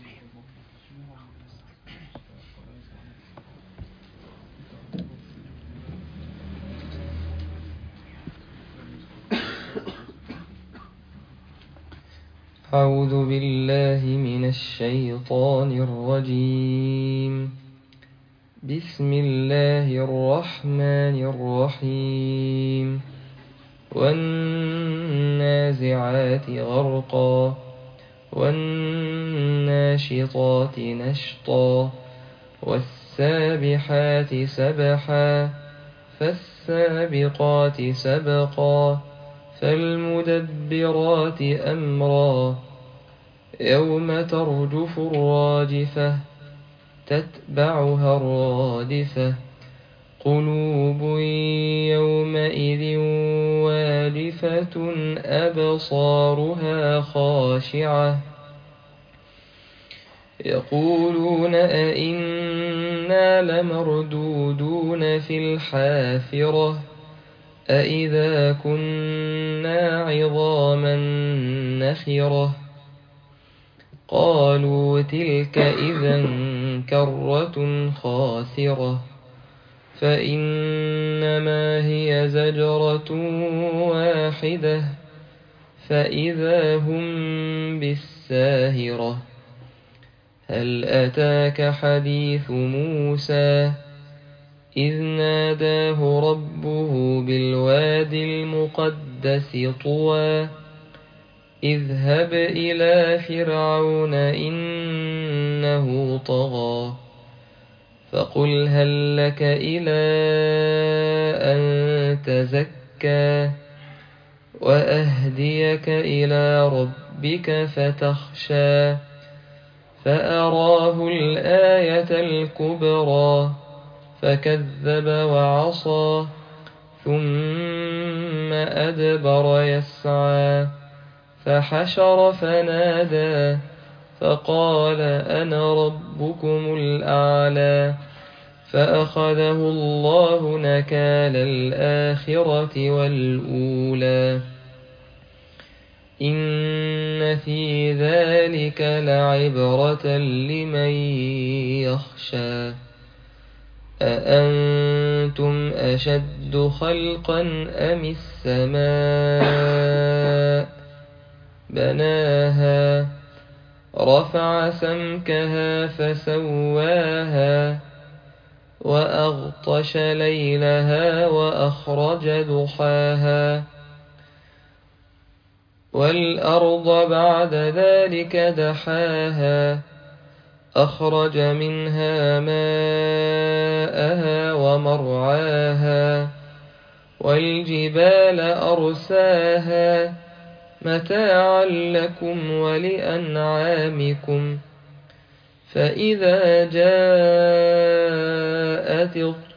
أعوذ بالله من الشيطان الرجيم بسم الله الرحمن الرحيم والنازعات غرقا والناشطات نشطا والسابحات سبحا فالسابقات سبقا فالمدبرات أمرا يوم ترجف الراجفة تتبعها الرادفة قلوب يومئذ والفة أبصارها خاشعة يقولون أئنا لمردودون في الحافرة أئذا كنا عظاما نخرة قالوا تلك إذا كرة خاسرة فإنما هي زجرة واحدة فإذا هم بالساهرة هل أتاك حديث موسى إذ ناداه ربه بالواد المقدس طوى اذهب إلى فرعون إنه طغى فقل هل لك إلى أن تزكى وأهديك إلى ربك فتخشى فأراه الآية الكبرى فكذب وعصى ثم أدبر يسعى فحشر فنادى فقال أنا ربكم الأعلى فأخذه الله نكال الآخرة والأولى إن في ذلك لعبرة لمن يخشى أأنتم أشد خلقا أم السماء بناها رفع سمكها فسواها وأغطش ليلها وأخرج ضحاها والأرض بعد ذلك دحاها أخرج منها ماءها ومرعاها والجبال أرساها متاعا لكم ولأنعامكم فإذا جاءت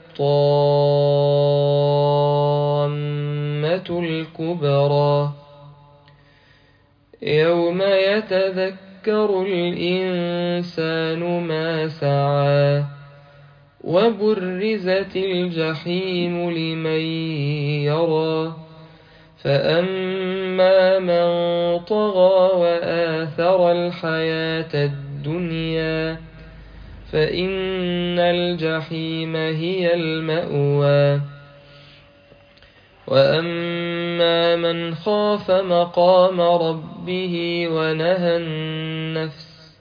الطامة الكبرى يوم يتذكر الإنسان ما سعى وبرزت الجحيم لمن يرى فأما من طغى وآثر الحياة الدنيا فإن الجحيم هي المأوى وأما من خاف مقام ربه ونهى النفس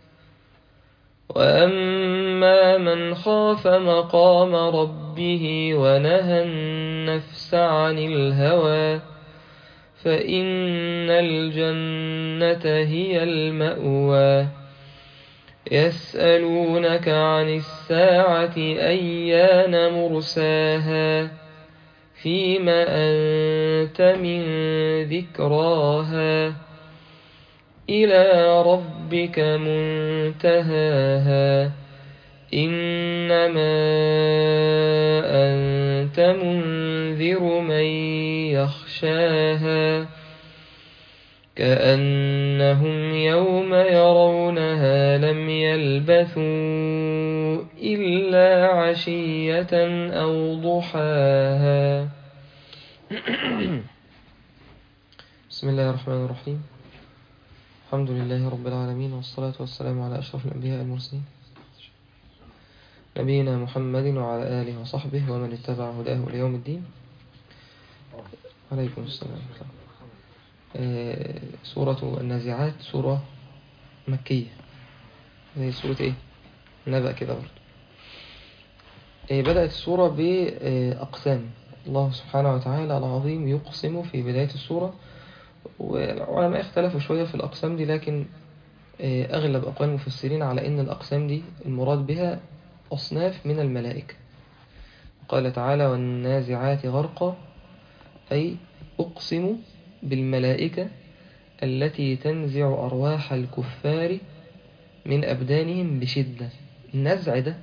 وأما من خاف مقام ربه ونهى النفس عن الهوى فإن الجنة هي المأوى يسألونك عن الساعة أيان مرساها فيم أنت من ذكراها إلى ربك منتهاها إنما أنت منذر من يخشاها كأنهم يوم يرونها لم يلبثوا إلا عشية أو ضحاها بسم الله الرحمن الرحيم الحمد لله رب العالمين والصلاة والسلام على أشرف الأنبياء المرسلين نبينا محمد وعلى آله وصحبه ومن اتبع هداه ليوم الدين عليكم السلام آه، سورة النازعات سورة مكية زي سورة ايه نبأ كده برضه آه، بدأت السورة بأقسام الله سبحانه وتعالى العظيم يقسم في بداية السورة والعلماء اختلفوا شوية في الأقسام دي لكن آه، أغلب أقوال المفسرين على أن الأقسام دي المراد بها أصناف من الملائكة قال تعالى والنازعات غرقا أي أقسم بالملائكة التي تنزع أرواح الكفار من أبدانهم بشدة النزع ده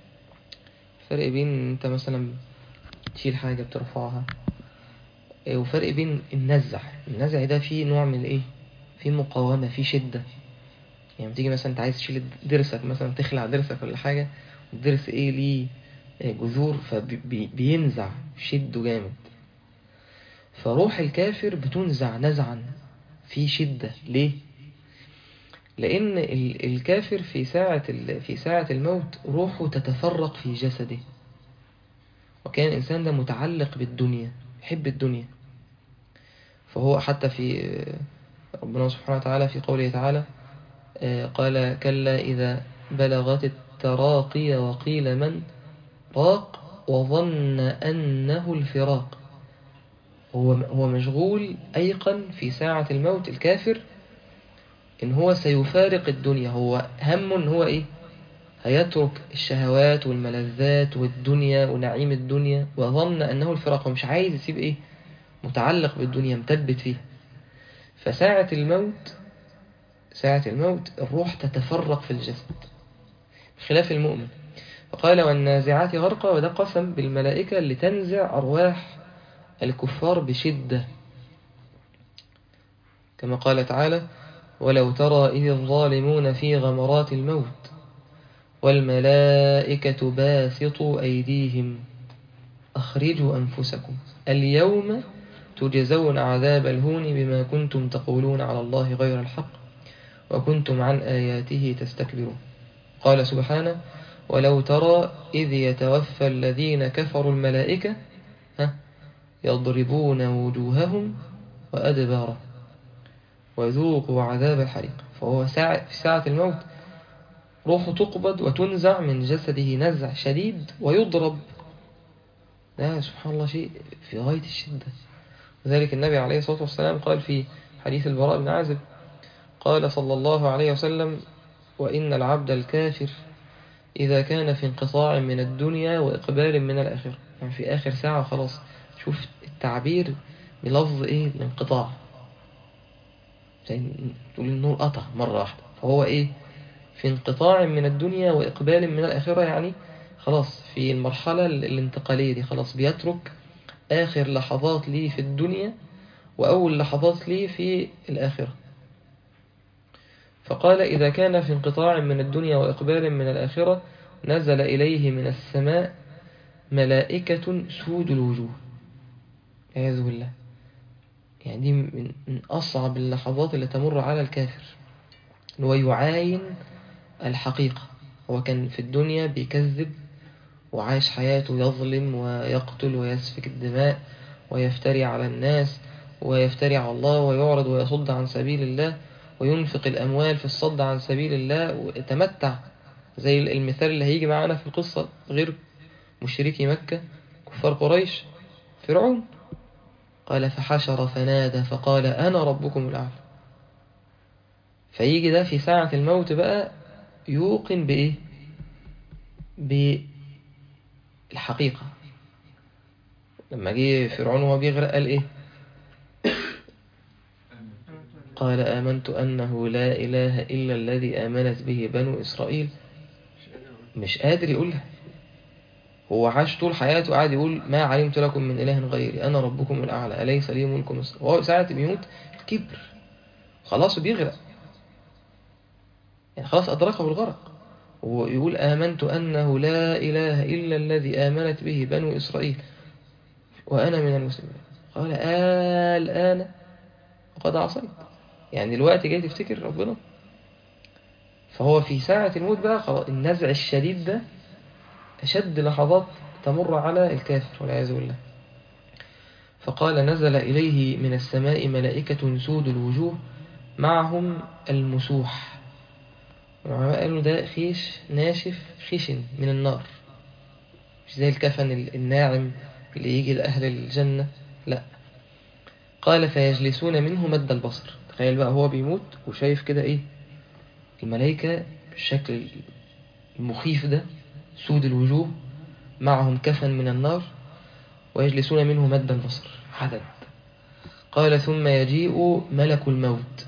فرق بين أنت مثلا تشيل حاجة بترفعها إيه، وفرق بين النزع النزع ده فيه نوع من الايه فيه مقاومة فيه شدة يعني تيجي مثلا انت عايز تشيل ضرسك مثلا تخلع ضرسك ولا حاجة والضرس ايه ليه إيه، جذور فبينزع شده جامد فروح الكافر بتنزع نزعا في شدة ليه لأن ال- الكافر في ساعة ال- في ساعة الموت روحه تتفرق في جسده وكان الإنسان ده متعلق بالدنيا يحب الدنيا فهو حتى في ربنا سبحانه وتعالى في قوله تعالى آه، قال كلا إذا بلغت التراقي وقيل من راق وظن أنه الفراق هو هو مشغول أيقن في ساعة الموت الكافر إن هو سيفارق الدنيا هو هم إن هو إيه هيترك الشهوات والملذات والدنيا ونعيم الدنيا وظن أنه الفراق ومش عايز يسيب إيه متعلق بالدنيا مثبت فيها فساعة الموت ساعة الموت الروح تتفرق في الجسد خلاف المؤمن فقال والنازعات غرقا وده قسم بالملائكة اللي تنزع أرواح الكفار بشدة كما قال تعالى ولو ترى إذ الظالمون في غمرات الموت والملائكة باسطوا أيديهم أخرجوا أنفسكم اليوم تجزون عذاب الهون بما كنتم تقولون على الله غير الحق وكنتم عن آياته تستكبرون قال سبحانه ولو ترى إذ يتوفى الذين كفروا الملائكة ها يضربون وجوههم وأدبارهم وذوقوا عذاب الحريق فهو ساعة في ساعة الموت روحه تقبض وتنزع من جسده نزع شديد ويضرب لا سبحان الله شيء في غاية الشدة وذلك النبي عليه الصلاة والسلام قال في حديث البراء بن عازب قال صلى الله عليه وسلم وإن العبد الكافر إذا كان في انقطاع من الدنيا وإقبال من الآخرة يعني في آخر ساعة خلاص شوف التعبير بلفظ إيه الانقطاع زي تقول النور قطع مرة واحدة فهو إيه في انقطاع من الدنيا وإقبال من الآخرة يعني خلاص في المرحلة الانتقالية دي خلاص بيترك آخر لحظات لي في الدنيا وأول لحظات لي في الآخرة فقال إذا كان في انقطاع من الدنيا وإقبال من الآخرة نزل إليه من السماء ملائكة سود الوجوه عياذ بالله يعني دي من من أصعب اللحظات اللي تمر على الكافر هو يعاين الحقيقة هو كان في الدنيا بيكذب وعايش حياته يظلم ويقتل ويسفك الدماء ويفتري على الناس ويفتري على الله ويعرض ويصد عن سبيل الله وينفق الأموال في الصد عن سبيل الله ويتمتع زي المثال اللي هيجي معانا في القصة غير مشركي مكة كفار قريش فرعون قال فحشر فنادى فقال أنا ربكم الأعلى فيجي ده في ساعة الموت بقى يوقن بإيه بالحقيقة لما جه فرعون وهو بيغرق قال إيه قال آمنت أنه لا إله إلا الذي آمنت به بنو إسرائيل مش قادر يقولها هو عاش طول حياته قاعد يقول ما علمت لكم من إله غيري أنا ربكم الأعلى أليس لي ملك مصر وهو ساعة بيموت الكبر خلاص بيغرق يعني خلاص أدركه الغرق ويقول آمنت أنه لا إله إلا الذي آمنت به بنو إسرائيل وأنا من المسلمين قال آه الآن وقد عصيت يعني دلوقتي جاي تفتكر ربنا فهو في ساعة الموت بقى خلاص النزع الشديد ده أشد لحظات تمر على الكافر والعياذ بالله فقال نزل إليه من السماء ملائكة سود الوجوه معهم المسوح العلماء قالوا ده خيش ناشف خشن من النار مش زي الكفن الناعم اللي يجي لأهل الجنة لا قال فيجلسون منه مد البصر تخيل بقى هو بيموت وشايف كده ايه الملائكة بالشكل المخيف ده سود الوجوه معهم كفن من النار ويجلسون منه مد البصر عدد قال ثم يجيء ملك الموت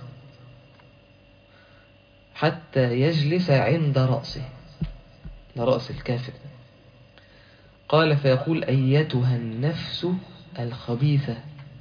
حتى يجلس عند رأسه ده رأس الكافر ده قال فيقول أيتها النفس الخبيثة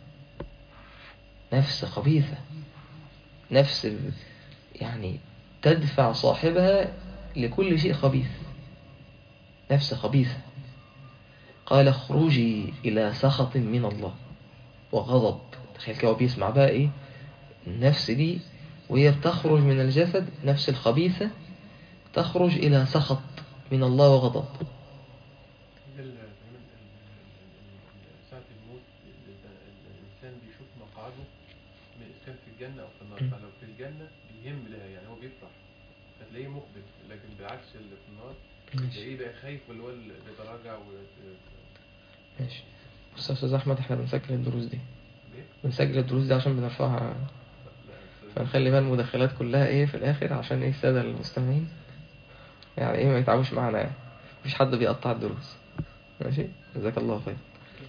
نفس خبيثة نفس يعني تدفع صاحبها لكل شيء خبيث نفس خبيثة قال اخرجي إلى سخط من الله وغضب تخيل كده بيسمع بقى إيه النفس دي وهي بتخرج من الجسد نفس الخبيثة تخرج إلى سخط من الله وغضب ساعة الموت الإنسان بيشوف مقعده كان في الجنة أو في النار م. فلو في الجنة بيهم لها يعني هو بيفرح فتلاقيه مقبل لكن بعكس اللي في النار ماشي تلاقيه بقى خايف واللي هو اللي بيتراجع و ماشي بص يا أستاذ أحمد إحنا بنسجل الدروس دي ليه؟ بنسجل الدروس دي عشان بنرفعها لا، فنخلي بقى المداخلات كلها ايه في الاخر عشان ايه السادة المستمعين يعني ايه ما يتعبوش معانا يعني مفيش حد بيقطع الدروس ماشي جزاك الله خير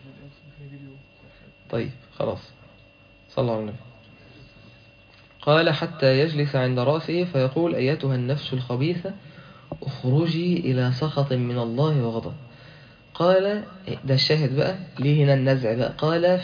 طيب خلاص صلوا على النبي قال حتى يجلس عند رأسه فيقول أيتها النفس الخبيثة اخرجي إلى سخط من الله وغضب قال ده الشاهد بقى ليه هنا النزع بقى قال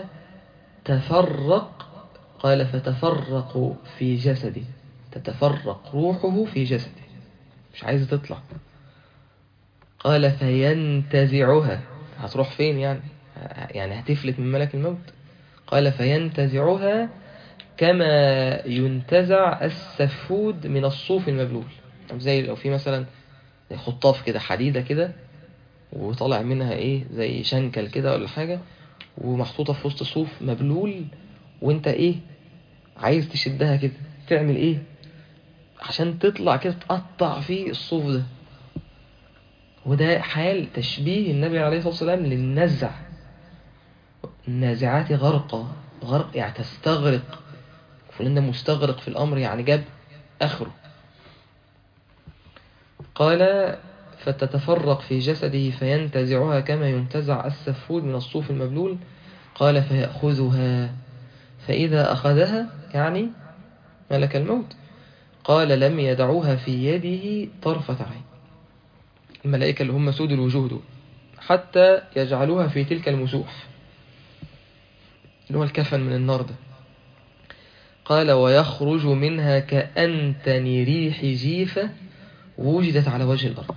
فتفرق قال فتفرق في جسده تتفرق روحه في جسده مش عايزة تطلع قال فينتزعها هتروح فين يعني يعني هتفلت من ملك الموت قال فينتزعها كما ينتزع السفود من الصوف المبلول زي لو في مثلا زي خطاف كده حديدة كده وطالع منها ايه زي شنكل كده ولا حاجة ومحطوطة في وسط صوف مبلول وانت ايه عايز تشدها كده تعمل ايه عشان تطلع كده تقطع فيه الصوف ده وده حال تشبيه النبي عليه الصلاة والسلام للنزع النازعات غرقة غرق يعني تستغرق فلان ده مستغرق في الأمر يعني جاب آخره قال فتتفرق في جسده فينتزعها كما ينتزع السفود من الصوف المبلول قال فيأخذها فإذا أخذها يعني ملك الموت قال لم يدعوها في يده طرفة عين الملائكة اللي هم سود الوجوه دول حتى يجعلوها في تلك المسوح اللي هو الكفن من النار ده قال ويخرج منها كأنتن ريح جيفة وجدت على وجه الأرض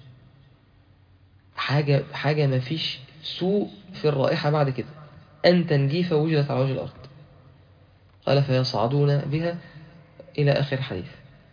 حاجة, حاجة ما فيش سوء في الرائحة بعد كده أنتن جيفة وجدت على وجه الأرض قال فيصعدون بها إلى آخر الحديث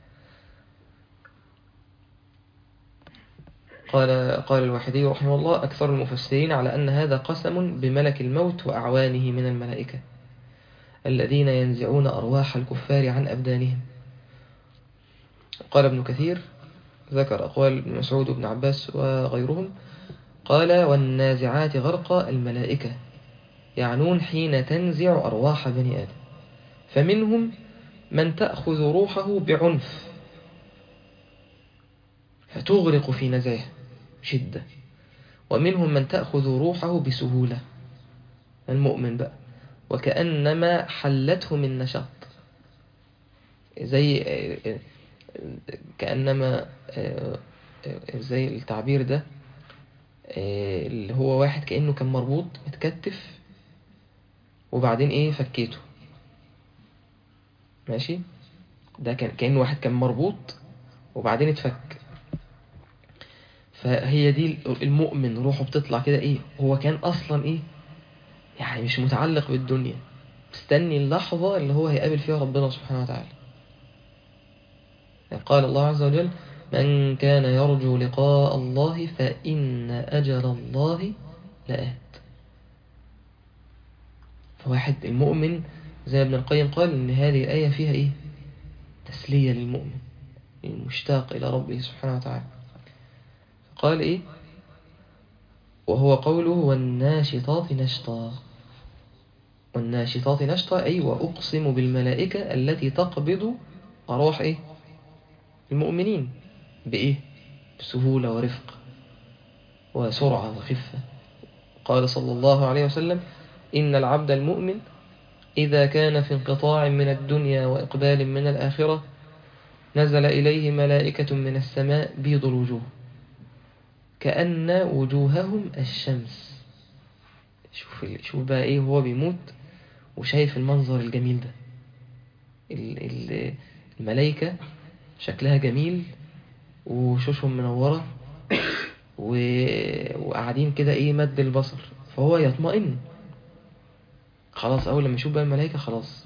قال قال الواحدي رحمه الله أكثر المفسرين على أن هذا قسم بملك الموت وأعوانه من الملائكة الذين ينزعون أرواح الكفار عن أبدانهم قال ابن كثير ذكر أقوال ابن مسعود وابن عباس وغيرهم قال والنازعات غرق الملائكة يعنون حين تنزع أرواح بني آدم فمنهم من تأخذ روحه بعنف فتغرق في نزعه شدة ومنهم من تأخذ روحه بسهولة المؤمن بقى وكأنما حلته من نشاط زي كأنما زي التعبير ده اللي هو واحد كأنه كان مربوط متكتف وبعدين ايه فكيته ماشي ده كان كأنه واحد كان مربوط وبعدين اتفك فهي دي المؤمن روحه بتطلع كده ايه هو كان اصلا ايه يعني مش متعلق بالدنيا مستني اللحظة اللي هو هيقابل فيها ربنا سبحانه وتعالى يعني قال الله عز وجل من كان يرجو لقاء الله فإن أجل الله لآت فواحد المؤمن زي ابن القيم قال إن هذه الآية فيها إيه تسلية للمؤمن المشتاق إلى ربه سبحانه وتعالى قال إيه وهو قوله والناشطات نشطا والناشطات نشطا أي وأقسم بالملائكة التي تقبض أرواح إيه المؤمنين بإيه بسهولة ورفق وسرعة وخفة قال صلى الله عليه وسلم إن العبد المؤمن إذا كان في انقطاع من الدنيا وإقبال من الآخرة نزل إليه ملائكة من السماء بيض الوجوه كأن وجوههم الشمس شوف شوف بقى إيه هو بيموت وشايف المنظر الجميل ده ال- ال- الملائكة شكلها جميل وشوشهم منورة و... وقاعدين كده ايه مد البصر فهو يطمئن خلاص اول لما يشوف بقى الملائكة خلاص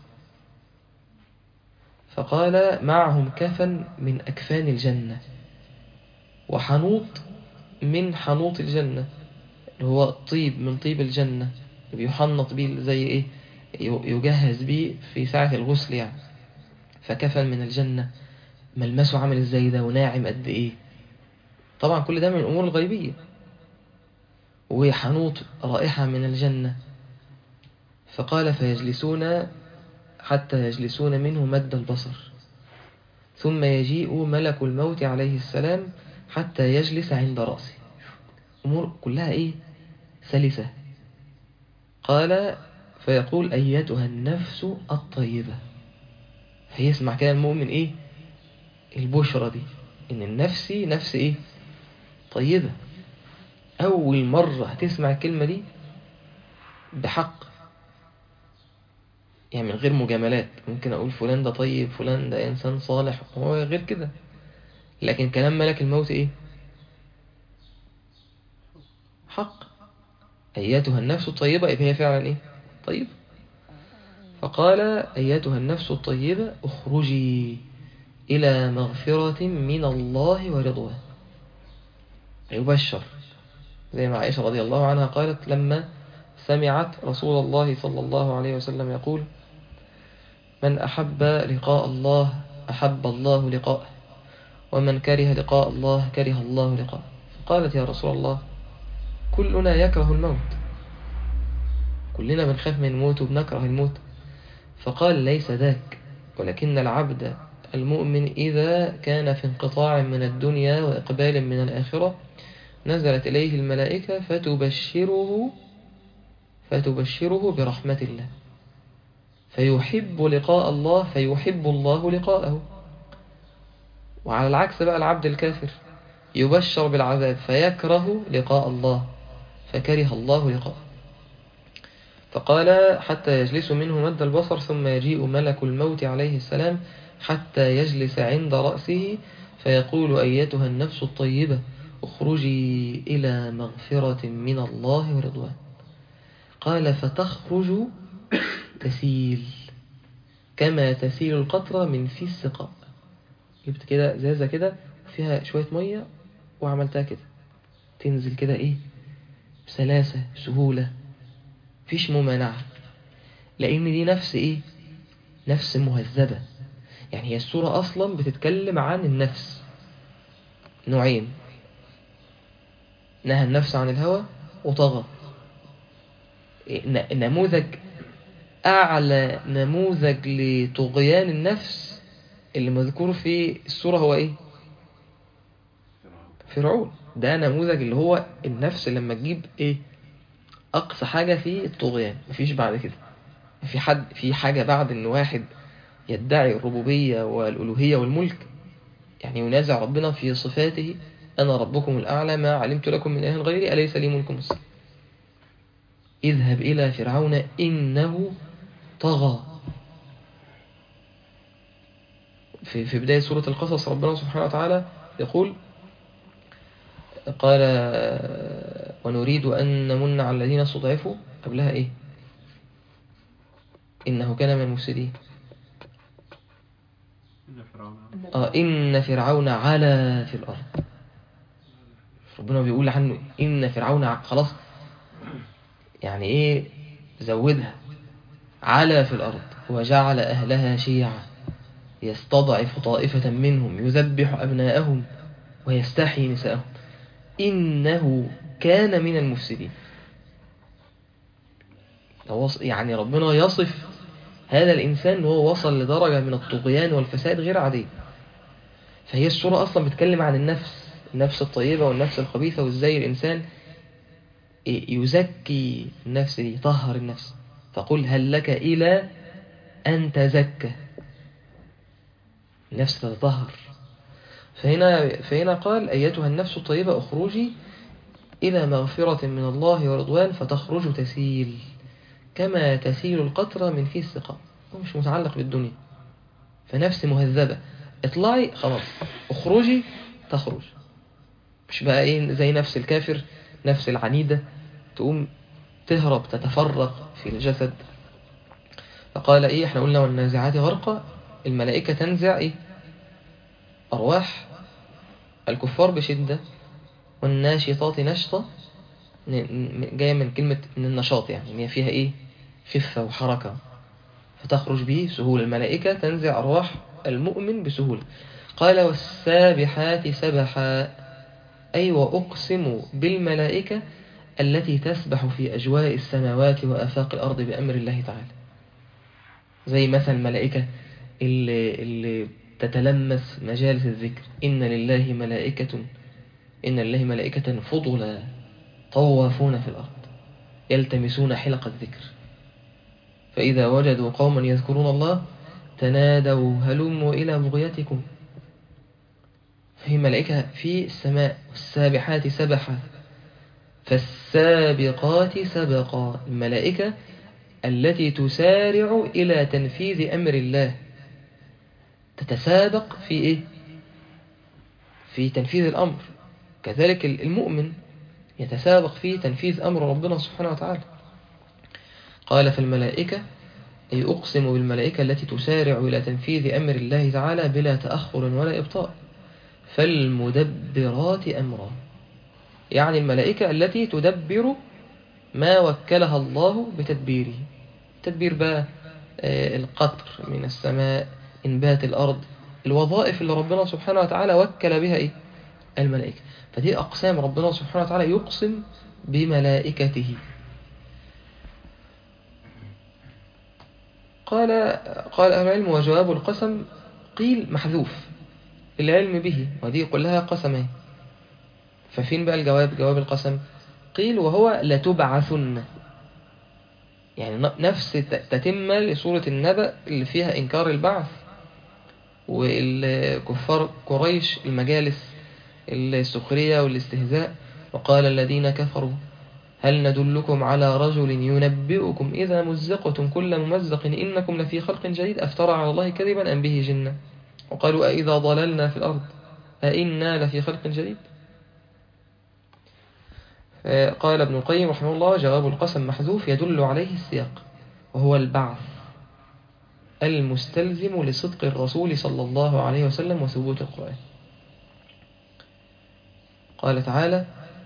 فقال معهم كفن من أكفان الجنة وحنوط من حنوط الجنة اللي هو طيب من طيب الجنة بيحنط بيه زي ايه يجهز بيه في ساعة الغسل يعني فكفن من الجنة ملمسه عامل ازاي ده وناعم قد ايه طبعا كل ده من الامور الغيبية وحنوط رائحة من الجنة فقال فيجلسون حتى يجلسون منه مد البصر ثم يجيء ملك الموت عليه السلام حتى يجلس عند رأسه أمور كلها إيه سلسة قال فيقول أيتها النفس الطيبة فيسمع كده المؤمن إيه البشرة دي إن النفس نفس إيه طيبة أول مرة هتسمع الكلمة دي بحق يعني من غير مجاملات ممكن أقول فلان ده طيب فلان ده إنسان صالح هو غير كده لكن كلام ملك الموت إيه حق أياتها النفس الطيبة يبقى هي فعلا إيه طيب فقال أياتها النفس الطيبة اخرجي إلى مغفرة من الله ورضوان يبشر زي ما عائشة رضي الله عنها قالت لما سمعت رسول الله صلى الله عليه وسلم يقول من أحب لقاء الله أحب الله لقاءه ومن كره لقاء الله كره الله لقاءه فقالت يا رسول الله كلنا يكره الموت كلنا بنخاف من الموت وبنكره الموت فقال ليس ذاك ولكن العبد المؤمن إذا كان في انقطاع من الدنيا وإقبال من الآخرة نزلت إليه الملائكة فتبشره فتبشره برحمة الله فيحب لقاء الله فيحب الله لقاءه وعلى العكس بقى العبد الكافر يبشر بالعذاب فيكره لقاء الله فكره الله لقاءه فقال حتى يجلس منه مد البصر ثم يجيء ملك الموت عليه السلام حتى يجلس عند رأسه فيقول أيتها النفس الطيبة اخرجي إلى مغفرة من الله ورضوان قال فتخرج تسيل كما تسيل القطرة من في السقاء جبت كده زازة كده فيها شوية مية وعملتها كده تنزل كده ايه بسلاسة سهولة فيش ممانعة لأن دي نفس ايه نفس مهذبة يعني هي السورة أصلا بتتكلم عن النفس نوعين نهى النفس عن الهوى وطغى ن- نموذج أعلى نموذج لطغيان النفس اللي مذكور في السورة هو إيه؟ فرعون ده نموذج اللي هو النفس لما تجيب إيه؟ أقصى حاجة في الطغيان مفيش بعد كده في حد في حاجة بعد إن واحد يدعي الربوبية والألوهية والملك يعني ينازع ربنا في صفاته أنا ربكم الأعلى ما علمت لكم من إله غيري أليس لي ملك مصر اذهب إلى فرعون إنه طغى في في بداية سورة القصص ربنا سبحانه وتعالى يقول قال ونريد أن نمن على الذين استضعفوا قبلها إيه إنه كان من المفسدين إن فرعون آه إن فرعون علا في الأرض ربنا بيقول عنه إن فرعون ع- خلاص يعني إيه زودها علا في الأرض وجعل أهلها شيعا يستضعف طائفة منهم يذبح أبناءهم ويستحيي نساءهم إنه كان من المفسدين ده وص- يعني ربنا يصف هذا الإنسان إن هو وصل لدرجة من الطغيان والفساد غير عادية فهي السورة أصلا بتتكلم عن النفس النفس الطيبة والنفس الخبيثة وإزاي الإنسان ي- يزكي النفس دي يطهر النفس فقل هل لك إلى أن تزكى النفس تتطهر فهنا, فهنا قال أيتها النفس الطيبة اخرجي إلى مغفرة من الله ورضوان فتخرج تسيل كما تسيل القطرة من فيه السقاء هو مش متعلق بالدنيا فنفس مهذبة اطلعي خلاص اخرجي تخرج مش بقى ايه زي نفس الكافر نفس العنيدة تقوم تهرب تتفرق في الجسد فقال ايه احنا قلنا والنازعات غرقا الملائكة تنزع ايه ارواح الكفار بشدة والناشطات نشطة ن- ن- جاية من كلمة من النشاط يعني إن هي فيها ايه خفة وحركة فتخرج به سهولة الملائكة تنزع أرواح المؤمن بسهولة قال والسابحات سبحا أي وأقسم بالملائكة التي تسبح في أجواء السماوات وآفاق الأرض بأمر الله تعالى زي مثلا الملائكة اللي, اللي تتلمس مجالس الذكر إن لله ملائكة إن لله ملائكة فضلا طوافون في الأرض يلتمسون حلق الذكر فإذا وجدوا قوما يذكرون الله تنادوا هلموا إلى بغيتكم فهي ملائكة في السماء والسابحات سبحا فالسابقات سبقا الملائكة التي تسارع إلى تنفيذ أمر الله تتسابق في إيه؟ في تنفيذ الأمر كذلك المؤمن يتسابق في تنفيذ أمر ربنا سبحانه وتعالى قال فالملائكة أي أقسم بالملائكة التي تسارع إلى تنفيذ أمر الله تعالى بلا تأخر ولا إبطاء فالمدبرات أمرا يعني الملائكة التي تدبر ما وكلها الله بتدبيره تدبير بقى آه، القطر من السماء إنبات الأرض الوظائف اللي ربنا سبحانه وتعالى وكل بها إيه؟ الملائكة فدي أقسام ربنا سبحانه وتعالى يقسم بملائكته قال قال أهل العلم وجواب القسم قيل محذوف العلم به ودي كلها قسمين ففين بقى الجواب جواب القسم قيل وهو لتبعثن يعني ن- نفس ت- تتمة لسورة النبأ اللي فيها إنكار البعث والكفار قريش المجالس السخرية والاستهزاء وقال الذين كفروا هل ندلكم على رجل ينبئكم إذا مزقتم كل ممزق إنكم لفي خلق جديد أفترى على الله كذبا أم به جنة وقالوا أئذا ضللنا في الأرض أئنا لفي خلق جديد قال ابن القيم رحمه الله جواب القسم محذوف يدل عليه السياق وهو البعث المستلزم لصدق الرسول صلى الله عليه وسلم وثبوت القرآن قال تعالى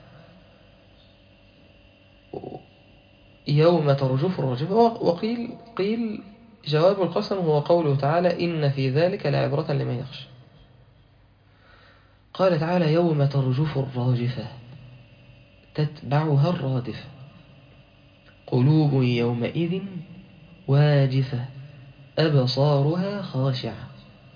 يوم ترجف الرجف وقيل قيل جواب القسم هو قوله تعالى إن في ذلك لعبرة لمن يخشى قال تعالى يوم ترجف الراجفة تتبعها الرادفة قلوب يومئذ واجفة أبصارها خاشعة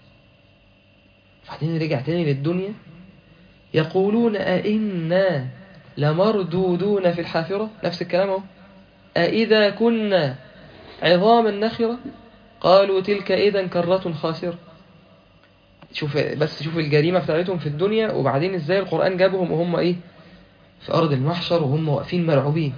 بعدين رجع تاني للدنيا يقولون أئنا لمردودون في الحافرة نفس الكلام اهو أئذا كنا عظاما نخرة قالوا تلك إذا كرة خاسرة شوف بس شوف الجريمة بتاعتهم في الدنيا وبعدين ازاي القرآن جابهم وهم ايه في أرض المحشر وهم واقفين مرعوبين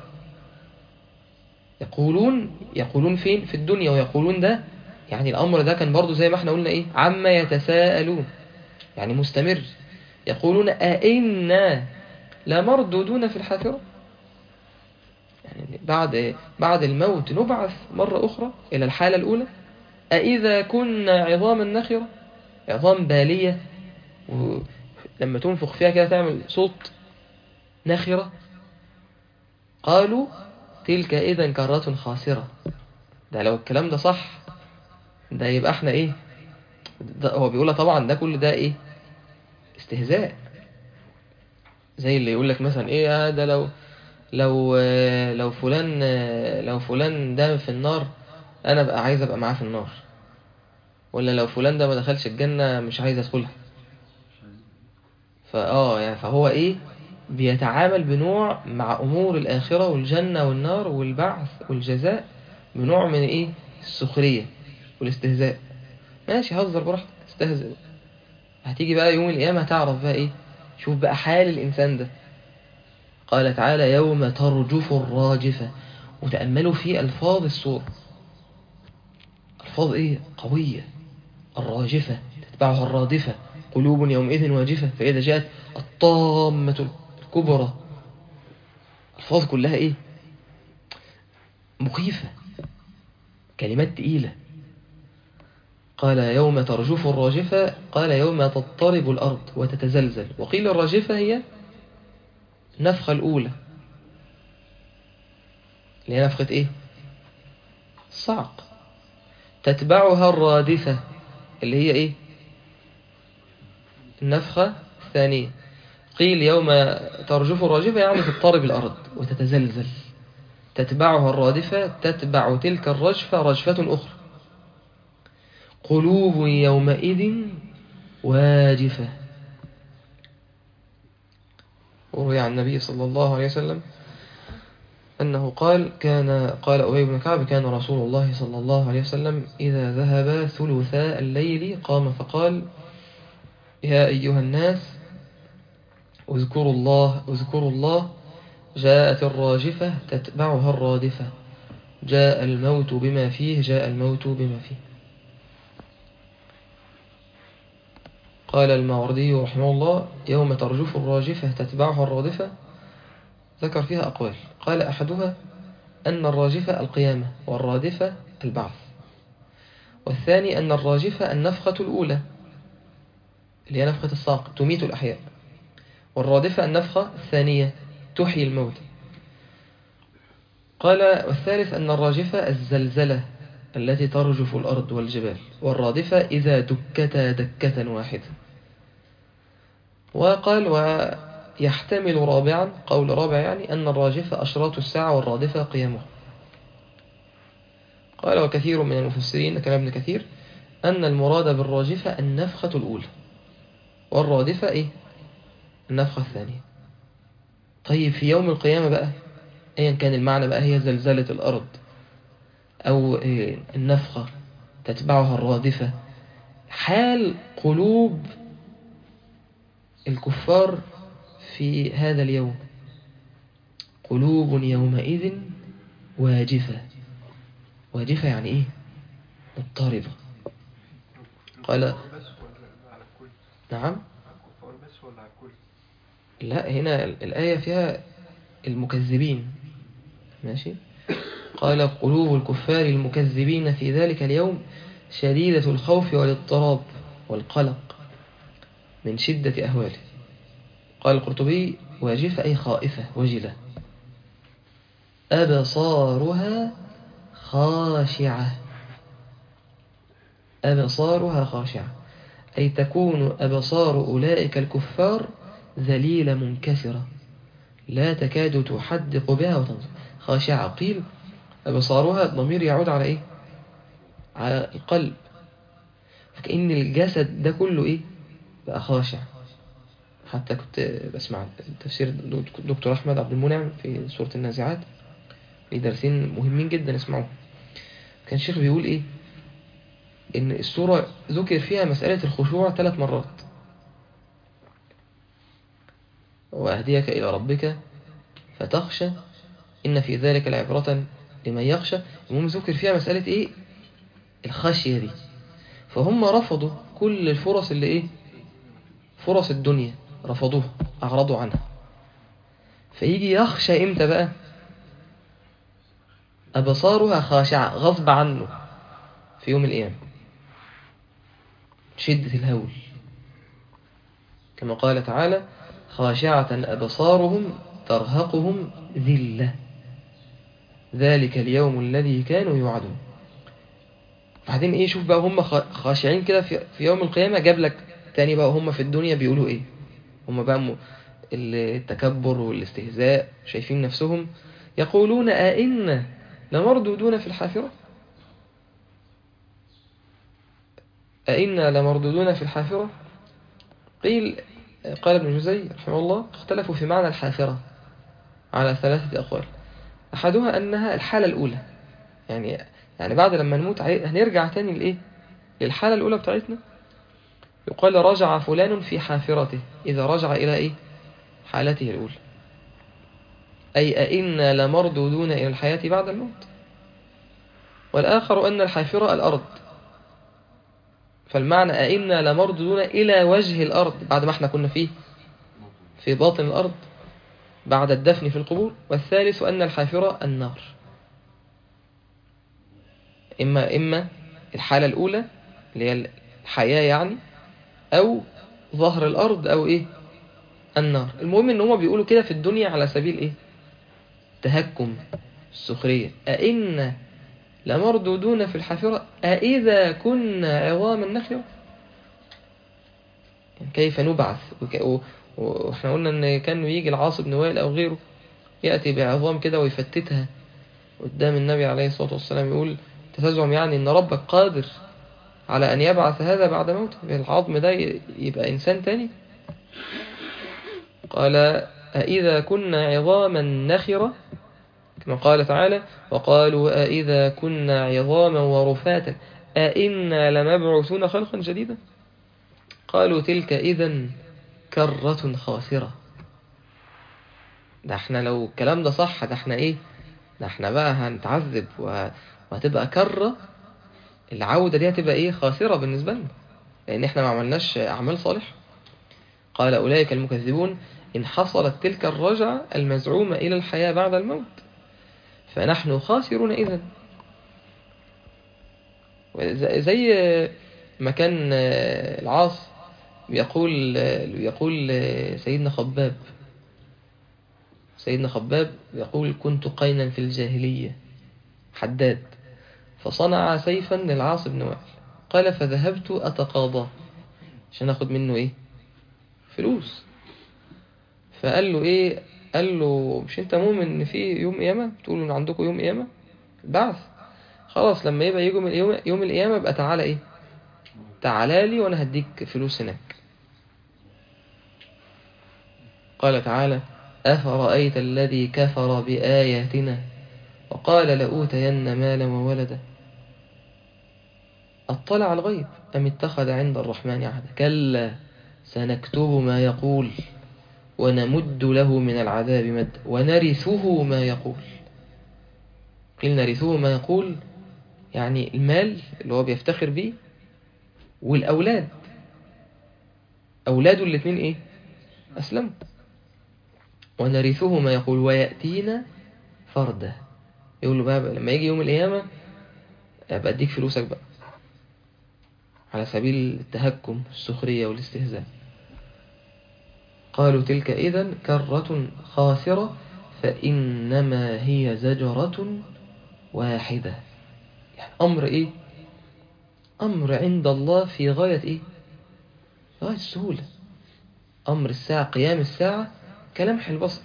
يقولون يقولون فين في الدنيا ويقولون ده يعني الأمر ده كان برضو زي ما احنا قلنا ايه عما يتساءلون يعني مستمر يقولون أئنا لمردودون في الحافرة يعني بعد بعد الموت نبعث مرة أخرى إلى الحالة الأولى أإذا كنا عظاما نخرة عظام بالية ولما تنفخ فيها كده تعمل صوت نخرة قالوا تلك إذا كرة خاسرة ده لو الكلام ده صح ده يبقى احنا ايه ده هو بيقولها طبعا ده كل ده ايه استهزاء زي اللي يقول لك مثلا ايه ده لو لو لو فلان لو فلان ده في النار انا بقى عايز ابقى معاه في النار ولا لو فلان ده ما دخلش الجنة مش عايز ادخلها فاه يعني فهو ايه بيتعامل بنوع مع امور الاخرة والجنة والنار والبعث والجزاء بنوع من ايه السخرية والاستهزاء ماشي هزر براحتك استهزئ بقى. هتيجي بقى يوم القيامة هتعرف بقى ايه شوف بقى حال الانسان ده قال تعالى يوم ترجف الراجفة وتأملوا في ألفاظ السورة ألفاظ إيه قوية الراجفة تتبعها الرادفة قلوب يومئذ واجفة فإذا جاءت الطامة الكبرى ألفاظ كلها إيه مخيفة كلمات تقيلة قال يوم ترجف الراجفة قال يوم تضطرب الأرض وتتزلزل وقيل الراجفة هي النفخة الأولى اللي هي نفخة إيه؟ الصعق تتبعها الرادفة اللي هي إيه؟ النفخة الثانية قيل يوم ترجف الراجفة يعني تضطرب الأرض وتتزلزل تتبعها الرادفة تتبع تلك الرجفة رجفة أخرى قلوب يومئذ واجفة وروي عن النبي صلى الله عليه وسلم أنه قال كان قال أبي بن كعب كان رسول الله صلى الله عليه وسلم إذا ذهب ثلثاء الليل قام فقال يا أيها الناس اذكروا الله اذكروا الله جاءت الراجفة تتبعها الرادفة جاء الموت بما فيه جاء الموت بما فيه قال الماوردي رحمه الله يوم ترجف الراجفة تتبعها الرادفة ذكر فيها أقوال قال أحدها أن الراجفة القيامة والرادفة البعث والثاني أن الراجفة النفخة الأولى اللي هي نفخة الصاق تميت الأحياء والرادفة النفخة الثانية تحيي الموت قال والثالث أن الراجفة الزلزلة التي ترجف الأرض والجبال والرادفة إذا دكتا دكة واحدة وقال ويحتمل رابعا قول رابع يعني أن الراجفة أشراط الساعة والرادفة قيامها قال وكثير من المفسرين كلام ابن كثير أن المراد بالراجفة النفخة الأولى والرادفة إيه؟ النفخة الثانية طيب في يوم القيامة بقى أيا كان المعنى بقى هي زلزلة الأرض أو إيه النفخة تتبعها الرادفة حال قلوب الكفار في هذا اليوم قلوب يومئذ واجفة واجفة يعني إيه مضطربة قال بس ولا على الكل نعم على الكفار بس ولا على الكل لا هنا الآية فيها المكذبين ماشي قال قلوب الكفار المكذبين في ذلك اليوم شديدة الخوف والاضطراب والقلق من شدة أهواله قال القرطبي واجفة أي خائفة وجلة أبصارها خاشعة أبصارها خاشعة أي تكون أبصار أولئك الكفار ذليلة منكسرة لا تكاد تحدق بها وتنظر خاشعة قيل أبصارها الضمير يعود على إيه على القلب فكأن الجسد ده كله إيه بقى خاشع حتى كنت بسمع تفسير دكتور أحمد عبد المنعم في سورة النازعات في درسين مهمين جدا اسمعوه كان الشيخ بيقول إيه إن السورة ذكر فيها مسألة الخشوع ثلاث مرات وأهديك إلى ربك فتخشى إن في ذلك العبرة لمن يخشى المهم ذكر فيها مسألة إيه الخشية دي فهم رفضوا كل الفرص اللي إيه فرص الدنيا رفضوها أعرضوا عنها فيجي يخشى إمتى بقى أبصارها خاشعة غصب عنه في يوم القيامة شدة الهول كما قال تعالى خاشعة أبصارهم ترهقهم ذلة ذلك اليوم الذي كانوا يوعدون بعدين ايه شوف بقى هم خ- خاشعين كده في, في يوم القيامة جاب لك تاني بقى هم في الدنيا بيقولوا ايه هم بقى م- التكبر والاستهزاء شايفين نفسهم يقولون أئنا لمردودون في الحافرة أئنا لمردودون في الحافرة قيل قال ابن جزي رحمه الله اختلفوا في معنى الحافرة على ثلاثة أقوال أحدها أنها الحالة الأولى يعني يعني بعد لما نموت عي- هنرجع تاني لإيه للحالة الأولى بتاعتنا يقال رجع فلان في حافرته إذا رجع إلى إيه حالته الأولى أي أئنا لمردودون إلى الحياة بعد الموت والآخر أن الحافرة الأرض فالمعنى أئنا لمردودون إلى وجه الأرض بعد ما احنا كنا فيه في باطن الأرض بعد الدفن في القبور والثالث أن الحافرة النار إما إما الحالة الأولى اللي هي الحياة يعني أو ظهر الأرض أو إيه النار المهم إن هما بيقولوا كده في الدنيا على سبيل إيه تهكم السخرية أئنا لمردودون في الحافرة أئذا كنا عظاما نخرة يعني كيف نبعث وك... و... واحنا قلنا ان كان يجي العاص بن وائل او غيره يأتي بعظام كده ويفتتها قدام النبي عليه الصلاة والسلام يقول تزعم يعني ان ربك قادر على ان يبعث هذا بعد موته العظم ده ي- يبقى انسان تاني قال أئذا كنا عظاما نخرة كما قال تعالى وقالوا أئذا كنا عظاما ورفاتا أئنا لمبعوثون خلقا جديدا قالوا تلك إذا كرة خاسرة ده احنا لو الكلام ده صح ده احنا ايه ده احنا بقى هنتعذب و- وهتبقى كرة العودة دي هتبقى ايه خاسرة بالنسبة لنا لان احنا ما عملناش اعمال صالحة قال اولئك المكذبون ان حصلت تلك الرجعة المزعومة الى الحياة بعد الموت فنحن خاسرون إذن زي ما كان العاص بيقول بيقول سيدنا خباب سيدنا خباب يقول كنت قينا في الجاهلية حداد فصنع سيفا للعاص بن وائل قال فذهبت أتقاضاه عشان أخد منه إيه فلوس فقال له إيه قال له مش انت مؤمن ان في يوم قيامة بتقولوا ان عندكم يوم قيامة البعث خلاص لما يبقى يوم يوم, يوم القيامة يبقى تعالى ايه تعالى لي وانا هديك فلوس هناك قال تعالى أفرأيت الذي كفر بآياتنا وقال لأوتين مالا وولدا أطلع على الغيب أم اتخذ عند الرحمن عهدا كلا سنكتب ما يقول ونمد له من العذاب مد ونرثه ما يقول قيل نرثه ما يقول يعني المال اللي هو بيفتخر بيه والأولاد أولاده الاثنين إيه أسلموا ونرثه ما يقول ويأتينا فردا يقول له بقى, بقى لما يجي يوم القيامة أبقى أديك فلوسك بقى على سبيل التهكم السخرية والاستهزاء قالوا تلك إذا كرة خاسرة فإنما هي زجرة واحدة يعني أمر إيه أمر عند الله في غاية إيه في غاية السهولة أمر الساعة قيام الساعة كلمح البصر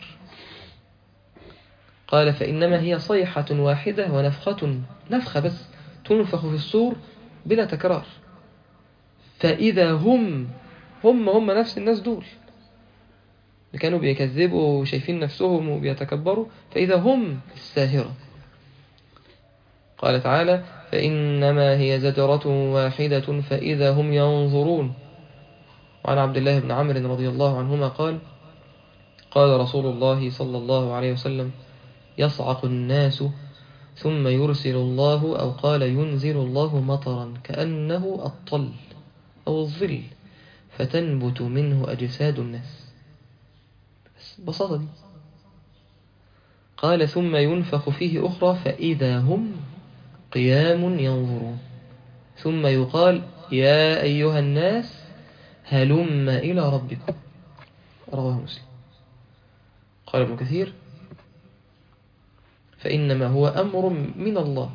قال فإنما هي صيحة واحدة ونفخة نفخة بس تنفخ في الصور بلا تكرار فإذا هم هم هم نفس الناس دول اللي كانوا بيكذبوا وشايفين نفسهم وبيتكبروا فإذا هم الساهرة قال تعالى فإنما هي زجرة واحدة فإذا هم ينظرون وعن عبد الله بن عمرو رضي الله عنهما قال قال رسول الله صلى الله عليه وسلم يصعق الناس ثم يرسل الله أو قال ينزل الله مطرا كأنه الطل أو الظل فتنبت منه أجساد الناس بس ببساطة دي قال ثم ينفخ فيه أخرى فإذا هم قيام ينظرون ثم يقال يا أيها الناس هلم إلى ربكم رواه مسلم قال ابن كثير فإنما هو أمر من الله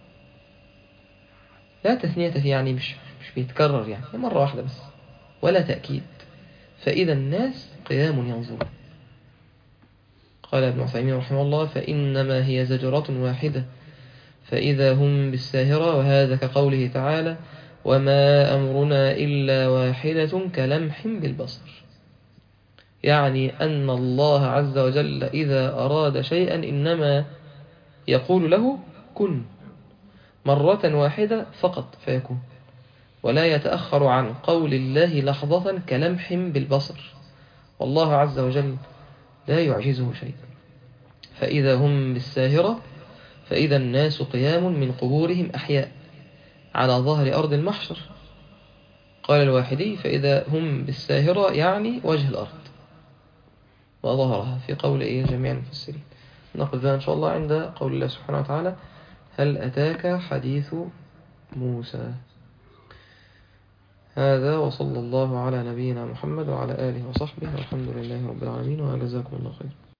لا تثنية فيه يعني مش مش بيتكرر يعني مرة واحدة بس ولا تأكيد فإذا الناس قيام ينظرون قال ابن عثيمين رحمه الله فإنما هي زجرة واحدة فإذا هم بالساهرة وهذا كقوله تعالى وما أمرنا إلا واحدة كلمح بالبصر يعني أن الله عز وجل إذا أراد شيئا إنما يقول له كن مرة واحدة فقط فيكون ولا يتأخر عن قول الله لحظة كلمح بالبصر والله عز وجل لا يعجزه شيء فإذا هم بالساهرة فإذا الناس قيام من قبورهم أحياء على ظهر أرض المحشر قال الواحدي فإذا هم بالساهرة يعني وجه الأرض وظهرها في قول إيه جميع المفسرين نقف ذا إن شاء الله عند قول الله سبحانه وتعالى هل أتاك حديث موسى هذا وصلى الله على نبينا محمد وعلى آله وصحبه والحمد لله رب العالمين وجزاكم الله خير